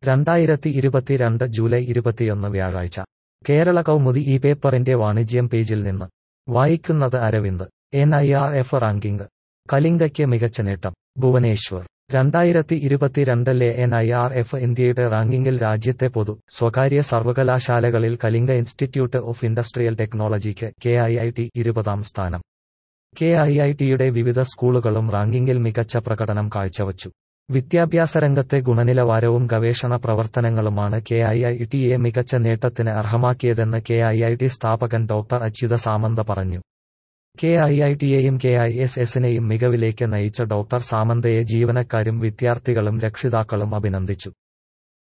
രണ്ടായിരത്തി ഇരുപത്തിരണ്ട് ജൂലൈ ഇരുപത്തിയൊന്ന് വ്യാഴാഴ്ച കേരള കൗമുദി ഈ പേപ്പറിന്റെ വാണിജ്യം പേജിൽ നിന്ന് വായിക്കുന്നത് Aravind N I R F ranking കലിംഗയ്ക്ക് മികച്ച നേട്ടം ഭുവനേശ്വർ രണ്ടായിരത്തി ഇരുപത്തിരണ്ടിലെ എൻ ഐ ആർ എഫ് ഇന്ത്യയുടെ റാങ്കിങ്ങിൽ രാജ്യത്തെ പൊതു സ്വകാര്യ സർവകലാശാലകളിൽ കലിംഗ ഇൻസ്റ്റിറ്റ്യൂട്ട് ഓഫ് ഇൻഡസ്ട്രിയൽ ടെക്നോളജിക്ക് കെ ഐ ഐ ടി ഇരുപതാം സ്ഥാനം കെ ഐ ഐ ടിയുടെ വിവിധ സ്കൂളുകളും റാങ്കിങ്ങിൽ മികച്ച പ്രകടനം കാഴ്ചവച്ചു വിദ്യാഭ്യാസ രംഗത്തെ ഗുണനിലവാരവും ഗവേഷണ പ്രവർത്തനങ്ങളുമാണ് കെ ഐ ഐ ടിയെ മികച്ച നേട്ടത്തിന് അർഹമാക്കിയതെന്ന് കെ ഐ ഐ ടി സ്ഥാപകൻ ഡോക്ടർ അച്യുത സാമന്ത പറഞ്ഞു കെ ഐ ഐ ടിയെയും കെ ഐ എസ് എസിനെയും മികവിലേക്ക് നയിച്ച ഡോക്ടർ സാമന്തയെ ജീവനക്കാരും വിദ്യാർത്ഥികളും രക്ഷിതാക്കളും അഭിനന്ദിച്ചു